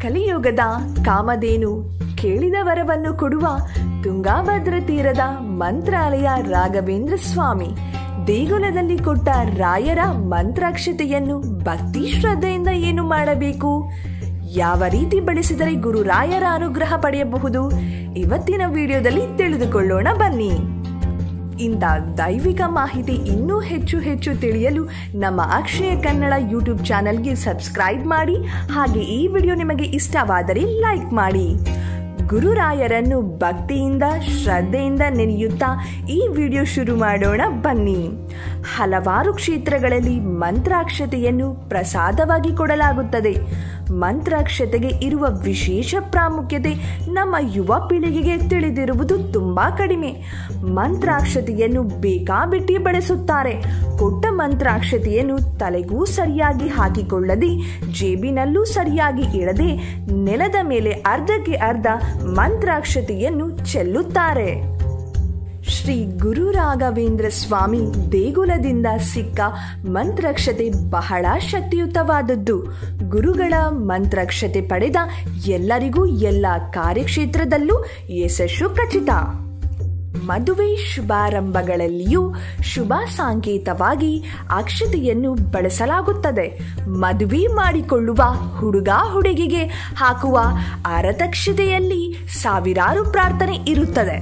ಕಲಿಯುಗದ ಕಾಮಧೇನು ಕೇಳಿದ ವರವನ್ನು ಕೊಡುವ ತುಂಗಾಭದ್ರ ತೀರದ ಮಂತ್ರಾಲಯ ರಾಘವೇಂದ್ರ ಸ್ವಾಮಿ ದೇಗುಲದಲ್ಲಿ ಕೊಟ್ಟ ರಾಯರ ಮಂತ್ರಾಕ್ಷತೆಯನ್ನು ಭಕ್ತಿ ಶ್ರದ್ಧೆಯಿಂದ ಏನು ಮಾಡಬೇಕು ಯಾವ ರೀತಿ ಬಳಸಿದರೆ ಗುರು ರಾಯರ ಅನುಗ್ರಹ ಪಡೆಯಬಹುದು ಇವತ್ತಿನ ವಿಡಿಯೋದಲ್ಲಿ ತಿಳಿದುಕೊಳ್ಳೋಣ ಬನ್ನಿ ಇಂಥ ದೈವಿಕ ಮಾಹಿತಿ ಇನ್ನೂ ಹೆಚ್ಚು ಹೆಚ್ಚು ತಿಳಿಯಲು ನಮ್ಮ ಅಕ್ಷಯ ಕನ್ನಡ ಯೂಟ್ಯೂಬ್ ಚಾನಲ್ಗೆ ಸಬ್ಸ್ಕ್ರೈಬ್ ಮಾಡಿ ಹಾಗೆ ಈ ವಿಡಿಯೋ ನಿಮಗೆ ಇಷ್ಟವಾದರೆ ಲೈಕ್ ಮಾಡಿ ಗುರುರಾಯರನ್ನು ಭಕ್ತಿಯಿಂದ ಶ್ರದ್ಧೆಯಿಂದ ನೆನೆಯುತ್ತಾ ಈ ವಿಡಿಯೋ ಶುರು ಮಾಡೋಣ ಬನ್ನಿ ಹಲವಾರು ಕ್ಷೇತ್ರಗಳಲ್ಲಿ ಮಂತ್ರಾಕ್ಷತೆಯನ್ನು ಪ್ರಸಾದವಾಗಿ ಕೊಡಲಾಗುತ್ತದೆ ಮಂತ್ರಾಕ್ಷತೆಗೆ ಇರುವ ವಿಶೇಷ ಪ್ರಾಮುಖ್ಯತೆ ನಮ್ಮ ಯುವ ಪೀಳಿಗೆಗೆ ತಿಳಿದಿರುವುದು ತುಂಬಾ ಕಡಿಮೆ ಮಂತ್ರಾಕ್ಷತೆಯನ್ನು ಬೇಕಾಬಿಟ್ಟಿ ಬಳಸುತ್ತಾರೆ ಕೊಟ್ಟ ಮಂತ್ರಾಕ್ಷತೆಯನ್ನು ತಲೆಗೂ ಸರಿಯಾಗಿ ಹಾಕಿಕೊಳ್ಳದೆ ಜೇಬಿನಲ್ಲೂ ಸರಿಯಾಗಿ ಇಡದೆ ನೆಲದ ಮೇಲೆ ಅರ್ಧಕ್ಕೆ ಅರ್ಧ ಮಂತ್ರಾಕ್ಷತೆಯನ್ನು ಚೆಲ್ಲುತ್ತಾರೆ ಶ್ರೀ ಗುರು ರಾಘವೇಂದ್ರ ಸ್ವಾಮಿ ದೇಗುಲದಿಂದ ಸಿಕ್ಕ ಮಂತ್ರಕ್ಷತೆ ಬಹಳ ಶಕ್ತಿಯುತವಾದದ್ದು ಗುರುಗಳ ಮಂತ್ರಕ್ಷತೆ ಪಡೆದ ಎಲ್ಲರಿಗೂ ಎಲ್ಲ ಕಾರ್ಯಕ್ಷೇತ್ರದಲ್ಲೂ ಯಶಸ್ಸು ಖಚಿತ ಮದುವೆ ಶುಭಾರಂಭಗಳಲ್ಲಿಯೂ ಶುಭ ಸಾಂಕೇತವಾಗಿ ಅಕ್ಷತೆಯನ್ನು ಬಳಸಲಾಗುತ್ತದೆ ಮದುವೆ ಮಾಡಿಕೊಳ್ಳುವ ಹುಡುಗ ಹುಡುಗಿಗೆ ಹಾಕುವ ಅರತಕ್ಷತೆಯಲ್ಲಿ ಸಾವಿರಾರು ಪ್ರಾರ್ಥನೆ ಇರುತ್ತದೆ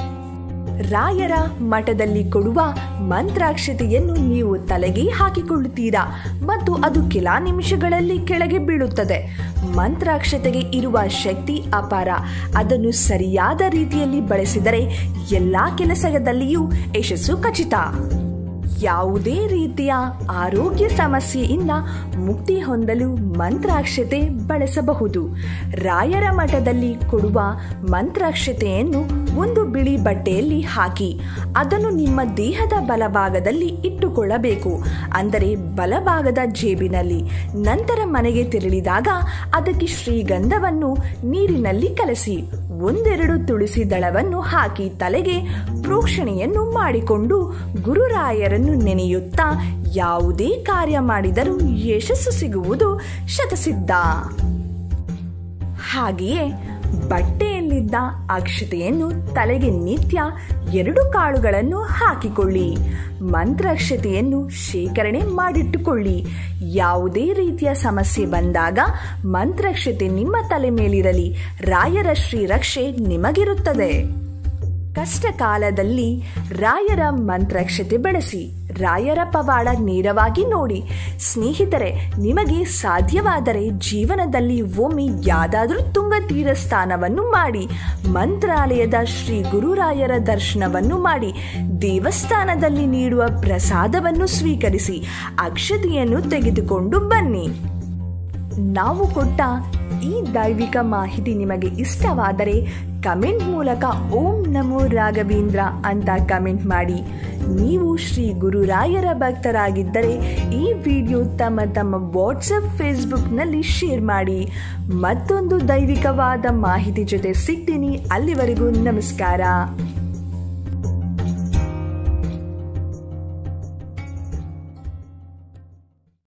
ರಾಯರ ಮಠದಲ್ಲಿ ಕೊಡುವ ಮಂತ್ರಾಕ್ಷತೆಯನ್ನು ನೀವು ತಲೆಗೆ ಹಾಕಿಕೊಳ್ಳುತ್ತೀರಾ ಮತ್ತು ಅದು ಕೆಲ ನಿಮಿಷಗಳಲ್ಲಿ ಕೆಳಗೆ ಬೀಳುತ್ತದೆ ಮಂತ್ರಾಕ್ಷತೆಗೆ ಇರುವ ಶಕ್ತಿ ಅಪಾರ ಅದನ್ನು ಸರಿಯಾದ ರೀತಿಯಲ್ಲಿ ಬಳಸಿದರೆ ಎಲ್ಲ ಕೆಲಸದಲ್ಲಿಯೂ ಯಶಸ್ಸು ಖಚಿತ ಯಾವುದೇ ರೀತಿಯ ಆರೋಗ್ಯ ಸಮಸ್ಯೆಯಿಂದ ಮುಕ್ತಿ ಹೊಂದಲು ಮಂತ್ರಾಕ್ಷತೆ ಬಳಸಬಹುದು ರಾಯರ ಮಠದಲ್ಲಿ ಕೊಡುವ ಮಂತ್ರಾಕ್ಷತೆಯನ್ನು ಒಂದು ಬಿಳಿ ಬಟ್ಟೆಯಲ್ಲಿ ಹಾಕಿ ಅದನ್ನು ನಿಮ್ಮ ದೇಹದ ಬಲಭಾಗದಲ್ಲಿ ಇಟ್ಟುಕೊಳ್ಳಬೇಕು ಅಂದರೆ ಬಲಭಾಗದ ಜೇಬಿನಲ್ಲಿ ನಂತರ ಮನೆಗೆ ತೆರಳಿದಾಗ ಅದಕ್ಕೆ ಶ್ರೀಗಂಧವನ್ನು ನೀರಿನಲ್ಲಿ ಕಲಸಿ ಒಂದೆರಡು ತುಳಸಿ ದಳವನ್ನು ಹಾಕಿ ತಲೆಗೆ ಪ್ರೋಕ್ಷಣೆಯನ್ನು ಮಾಡಿಕೊಂಡು ಗುರುರಾಯರನ್ನು ನೆನೆಯುತ್ತಾ ಯಾವುದೇ ಕಾರ್ಯ ಮಾಡಿದರೂ ಯಶಸ್ಸು ಸಿಗುವುದು ಶತಸಿದ್ಧ ಹಾಗೆಯೇ ಬಟ್ಟೆಯಲ್ಲಿದ್ದ ಅಕ್ಷತೆಯನ್ನು ತಲೆಗೆ ನಿತ್ಯ ಎರಡು ಕಾಳುಗಳನ್ನು ಹಾಕಿಕೊಳ್ಳಿ ಮಂತ್ರಾಕ್ಷತೆಯನ್ನು ಶೇಖರಣೆ ಮಾಡಿಟ್ಟುಕೊಳ್ಳಿ ಯಾವುದೇ ರೀತಿಯ ಸಮಸ್ಯೆ ಬಂದಾಗ ಮಂತ್ರಾಕ್ಷತೆ ನಿಮ್ಮ ತಲೆ ಮೇಲಿರಲಿ ರಾಯರ ಶ್ರೀರಕ್ಷೆ ನಿಮಗಿರುತ್ತದೆ ಕಷ್ಟ ಕಾಲದಲ್ಲಿ ರಾಯರ ಮಂತ್ರಾಕ್ಷತೆ ಬಳಸಿ ರಾಯರ ಪವಾಡ ನೇರವಾಗಿ ನೋಡಿ ಸ್ನೇಹಿತರೆ ನಿಮಗೆ ಸಾಧ್ಯವಾದರೆ ಜೀವನದಲ್ಲಿ ಒಮ್ಮೆ ಯಾವ್ದಾದ್ರೂ ತುಂಗ ತೀರ ಸ್ಥಾನವನ್ನು ಮಾಡಿ ಮಂತ್ರಾಲಯದ ಶ್ರೀ ಗುರುರಾಯರ ದರ್ಶನವನ್ನು ಮಾಡಿ ದೇವಸ್ಥಾನದಲ್ಲಿ ನೀಡುವ ಪ್ರಸಾದವನ್ನು ಸ್ವೀಕರಿಸಿ ಅಕ್ಷತೆಯನ್ನು ತೆಗೆದುಕೊಂಡು ಬನ್ನಿ ನಾವು ಕೊಟ್ಟ ಈ ದೈವಿಕ ಮಾಹಿತಿ ನಿಮಗೆ ಇಷ್ಟವಾದರೆ ಕಮೆಂಟ್ ಮೂಲಕ ಓಂ ನಮೋ ರಾಘವೇಂದ್ರ ಅಂತ ಕಮೆಂಟ್ ಮಾಡಿ ನೀವು ಶ್ರೀ ಗುರುರಾಯರ ಭಕ್ತರಾಗಿದ್ದರೆ ಈ ವಿಡಿಯೋ ತಮ್ಮ ತಮ್ಮ ವಾಟ್ಸಪ್ ಫೇಸ್ಬುಕ್ನಲ್ಲಿ ಶೇರ್ ಮಾಡಿ ಮತ್ತೊಂದು ದೈವಿಕವಾದ ಮಾಹಿತಿ ಜೊತೆ ಸಿಗ್ತೀನಿ ಅಲ್ಲಿವರೆಗೂ ನಮಸ್ಕಾರ